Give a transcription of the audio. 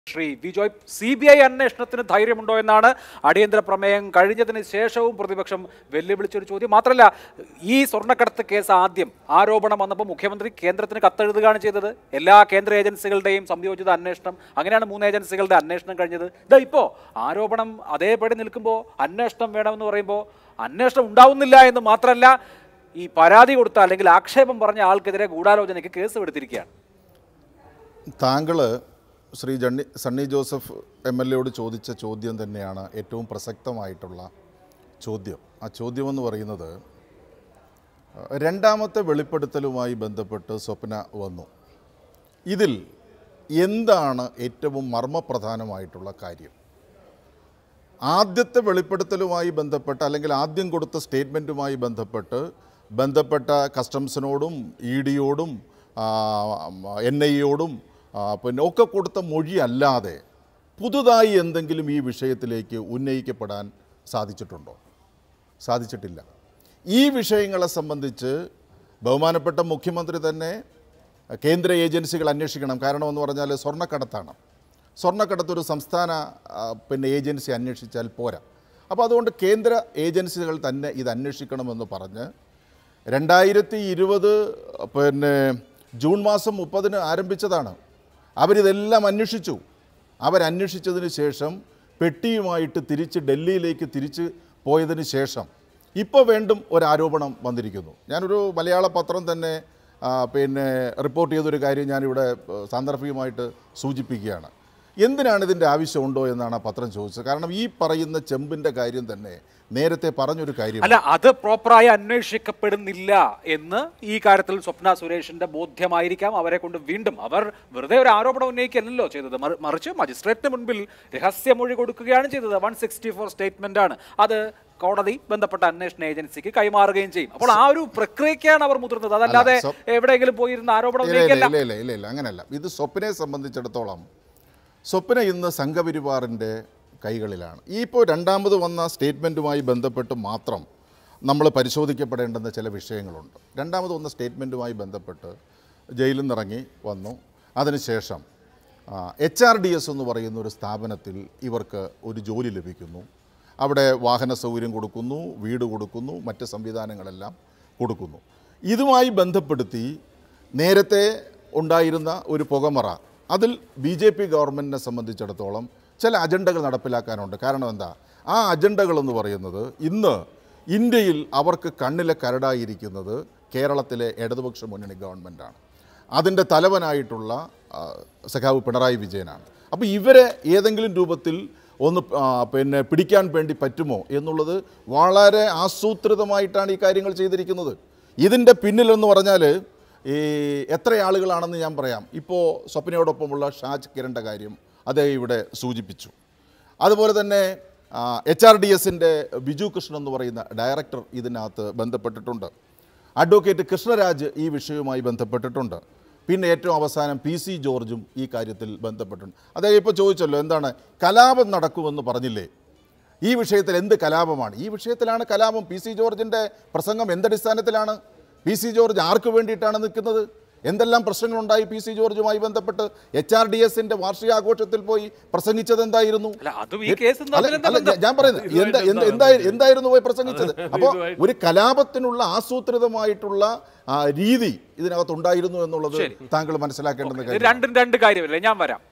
Shri Vijoy C B I അന്വേഷണത്തിന് ധൈര്യമുണ്ടോ എന്നാണ് അടിയന്തര പ്രമേയം കഴിഞ്ഞതിന് ശേഷവും പ്രതിപക്ഷം വെല്ലുവിളിച്ചൊരു ചോദ്യം മാത്രമല്ല ഈ സ്വർണ്ണക്കടത്ത് കേസ് ആദ്യം ആരോപണം വന്നപ്പോൾ മുഖ്യമന്ത്രി കേന്ദ്രത്തിന് കത്തെഴുതുകയാണ് ചെയ്തത് എല്ലാ കേന്ദ്ര ഏജൻസികളുടെയും സംയോജിത അന്വേഷണം അങ്ങനെയാണ് മൂന്ന് ഏജൻസികളുടെ അന്വേഷണം കഴിഞ്ഞത് ഇതാ ഇപ്പോൾ ആരോപണം അതേപടി നിൽക്കുമ്പോൾ അന്വേഷണം വേണമെന്ന് പറയുമ്പോൾ അന്വേഷണം ഉണ്ടാവുന്നില്ല എന്ന് മാത്രമല്ല ഈ പരാതി കൊടുത്ത അല്ലെങ്കിൽ ആക്ഷേപം പറഞ്ഞ ആൾക്കെതിരെ ഗൂഢാലോചനയ്ക്ക് കേസ് എടുത്തിരിക്കുകയാണ് താങ്കൾ ശ്രീ ജണ്ണി സണ്ണി ജോസഫ് എം എൽ എയോട് ചോദിച്ച ചോദ്യം തന്നെയാണ് ഏറ്റവും പ്രസക്തമായിട്ടുള്ള ചോദ്യം ആ ചോദ്യമെന്ന് പറയുന്നത് അഹ്, രണ്ടാമത്തെ വെളിപ്പെടുത്തലുമായി ബന്ധപ്പെട്ട് സ്വപ്ന വന്നു ഇതിൽ എന്താണ് ഏറ്റവും മർമ്മപ്രധാനമായിട്ടുള്ള കാര്യം ആദ്യത്തെ വെളിപ്പെടുത്തലുമായി ബന്ധപ്പെട്ട് അല്ലെങ്കിൽ ആദ്യം കൊടുത്ത സ്റ്റേറ്റ്മെൻറ്റുമായി ബന്ധപ്പെട്ട് ബന്ധപ്പെട്ട കസ്റ്റംസിനോടും ഇ ഡിയോടും എൻ ഐയോടും പിന്നെ ഒക്കെ കൊടുത്ത മൊഴി അല്ലാതെ പുതുതായി എന്തെങ്കിലും ഈ വിഷയത്തിലേക്ക് ഉന്നയിക്കപ്പെടാൻ സാധിച്ചിട്ടുണ്ടോ സാധിച്ചിട്ടില്ല ഈ വിഷയങ്ങളെ സംബന്ധിച്ച് ബഹുമാനപ്പെട്ട മുഖ്യമന്ത്രി തന്നെ കേന്ദ്ര ഏജൻസികൾ അന്വേഷിക്കണം കാരണം എന്ന് പറഞ്ഞാൽ സ്വർണ്ണക്കടത്താണ് സ്വർണ്ണക്കടത്ത് ഒരു സംസ്ഥാന ആ, പിന്നെ ഏജൻസി അന്വേഷിച്ചാൽ പോരാ അപ്പോൾ അതുകൊണ്ട് കേന്ദ്ര ഏജൻസികൾ തന്നെ ഇത് അന്വേഷിക്കണമെന്ന് പറഞ്ഞ് രണ്ടായിരത്തി ഇരുപത് പിന്നെ ജൂൺ മാസം മുപ്പതിന് ആരംഭിച്ചതാണ് അവരിതെല്ലാം അന്വേഷിച്ചു അവരന്വേഷിച്ചതിന് ശേഷം പെട്ടിയുമായിട്ട് തിരിച്ച് ഡൽഹിയിലേക്ക് തിരിച്ച് പോയതിന് ശേഷം ഇപ്പോൾ വീണ്ടും ഒരു ആരോപണം വന്നിരിക്കുന്നു ഞാനൊരു മലയാള പത്രം തന്നെ ആ, പിന്നെ റിപ്പോർട്ട് ചെയ്തൊരു കാര്യം ഞാനിവിടെ ഏ, സാന്ദർഭികമായിട്ട് സൂചിപ്പിക്കുകയാണ് എന്തിനാണ് ഇതിൻ്റെ ആവശ്യമുണ്ടോ എന്നാണ് ആ പത്രം ചോദിച്ചത് കാരണം ഈ പറയുന്ന ചെമ്പിൻ്റെ കാര്യം തന്നെ നേരത്തെ പറഞ്ഞൊരു കാര്യം അല്ല അത് പ്രോപ്പറായി അന്വേഷിക്കപ്പെടുന്നില്ല എന്ന് ഈ കാര്യത്തിൽ സ്വപ്ന സുരേഷിന്റെ ബോധ്യമായിരിക്കാം അവരെ കൊണ്ട് വീണ്ടും അവർ വെറുതെ ഒരു ആരോപണം ഉന്നയിക്കല്ലോ ചെയ്തത് മറി- മറിച്ച് മജിസ്ട്രേറ്റിന് മുൻപിൽ രഹസ്യമൊഴി കൊടുക്കുകയാണ് ചെയ്തത് വൺ സിക്സ്റ്റി ഫോർ സ്റ്റേറ്റ്മെന്റ് ആണ് അത് കോടതി ബന്ധപ്പെട്ട അന്വേഷണ ഏജൻസിക്ക് കൈമാറുകയും ചെയ്യും അപ്പോൾ ആ ഒരു പ്രക്രിയക്കാണ് അവർ മുതിർന്നത് അതല്ലാതെ സ്വ- എവിടെയെങ്കിലും പോയിരുന്ന ആരോപണം ഇല്ല ഇല്ല ഉന്നയിക്കല്ല ഇല്ല ഇല്ല ഇല്ല ഇല്ല അങ്ങനെയല്ല ഇത് സ്വപ്നയെ സംബന്ധിച്ചിടത്തോളം സ്വപ്ന ഇന്ന് സംഘപരിവാറിൻ്റെ കൈകളിലാണ് ഈ ഇപ്പോൾ രണ്ടാമത് വന്ന സ്റ്റേറ്റ്മെൻറ്റുമായി ബന്ധപ്പെട്ട് മാത്രം നമ്മൾ പരിശോധിക്കപ്പെടേണ്ടുന്ന ചില വിഷയങ്ങളുണ്ട് രണ്ടാമത് വന്ന സ്റ്റേറ്റ്മെൻറ്റുമായി ബന്ധപ്പെട്ട് ജയിലിൽ നിന്നിറങ്ങി വന്നു അതിനുശേഷം എച്ച് ആർ ഡി എസ് എന്ന് പറയുന്ന ഒരു സ്ഥാപനത്തിൽ ഇവർക്ക് ഒരു ജോലി ലഭിക്കുന്നു അവിടെ വാഹന സൗകര്യം കൊടുക്കുന്നു വീട് കൊടുക്കുന്നു മറ്റ് സംവിധാനങ്ങളെല്ലാം കൊടുക്കുന്നു ഇതുമായി ബന്ധപ്പെടുത്തി നേരത്തെ ഉണ്ടായിരുന്ന ഒരു പുകമറ അതിൽ ബി ജെ പി ഗവൺമെൻറ്റിനെ സംബന്ധിച്ചിടത്തോളം ചില അജണ്ടകൾ നടപ്പിലാക്കാനുണ്ട് കാരണം എന്താ ആ അജണ്ടകളെന്ന് പറയുന്നത് ഇന്ന് ഇന്ത്യയിൽ അവർക്ക് കണ്ണിലെ കരടായിരിക്കുന്നത് കേരളത്തിലെ ഇടതുപക്ഷ മുന്നണി ഗവൺമെൻറ്റാണ് അതിൻ്റെ തലവനായിട്ടുള്ള ആ, സഖാവ് പിണറായി വിജയനാണ് അപ്പോൾ ഇവരെ ഏതെങ്കിലും രൂപത്തിൽ ഒന്ന് ആ, പിന്നെ പിടിക്കാൻ വേണ്ടി പറ്റുമോ എന്നുള്ളത് വളരെ ആസൂത്രിതമായിട്ടാണ് ഈ കാര്യങ്ങൾ ചെയ്തിരിക്കുന്നത് ഇതിൻ്റെ പിന്നിലെന്ന് പറഞ്ഞാൽ ഈ എത്ര ആളുകളാണെന്ന് ഞാൻ പറയാം ഇപ്പോൾ സ്വപ്നയോടൊപ്പമുള്ള ഷാജ് കിരണിൻ്റെ കാര്യം അദ്ദേഹം ഇവിടെ സൂചിപ്പിച്ചു അതുപോലെ തന്നെ എച്ച് ആർ ഡി എസിൻ്റെ ബിജു കൃഷ്ണൻ എന്ന് പറയുന്ന ഡയറക്ടർ ഇതിനകത്ത് ബന്ധപ്പെട്ടിട്ടുണ്ട് അഡ്വക്കേറ്റ് കൃഷ്ണരാജ് ഈ വിഷയവുമായി ബന്ധപ്പെട്ടിട്ടുണ്ട് പിന്നെ ഏറ്റവും അവസാനം പി സി ജോർജും ഈ കാര്യത്തിൽ ബന്ധപ്പെട്ടിട്ടുണ്ട് അദ്ദേഹം ഇപ്പോൾ ചോദിച്ചല്ലോ എന്താണ് കലാപം നടക്കുമെന്ന് പറഞ്ഞില്ലേ ഈ വിഷയത്തിൽ എന്ത് കലാപമാണ് ഈ വിഷയത്തിലാണ് കലാപം പി സി ജോർജിൻ്റെ പ്രസംഗം എന്തടിസ്ഥാനത്തിലാണ് പി സി ജോർജ് ആർക്ക് വേണ്ടിയിട്ടാണ് നിൽക്കുന്നത് എന്തെല്ലാം പ്രശ്നങ്ങളുണ്ടായി പി സി ജോർജുമായി ബന്ധപ്പെട്ട് എച്ച് ആർ ഡി എസിൻ്റെ വാർഷികാഘോഷത്തിൽ പോയി പ്രസംഗിച്ചത് എന്തായിരുന്നു അല്ല അതും ഈ കേസും അല്ല, തമ്മിൽ എന്താ അല്ല, ബന്ധം? ഞാൻ പറയുന്നത് എന്താ എന്ത് എന്തായി- എന്തായിരുന്നു പോയി പ്രസംഗിച്ചത് അപ്പോൾ ഒരു കലാപത്തിനുള്ള ആസൂത്രിതമായിട്ടുള്ള ആ, രീതി ഇതിനകത്ത് ഉണ്ടായിരുന്നു എന്നുള്ളത് താങ്കൾ മനസ്സിലാക്കേണ്ടുന്ന ഇത് കാര്യം രണ്ടും രണ്ട് കാര്യമല്ലേ ഞാൻ വരാം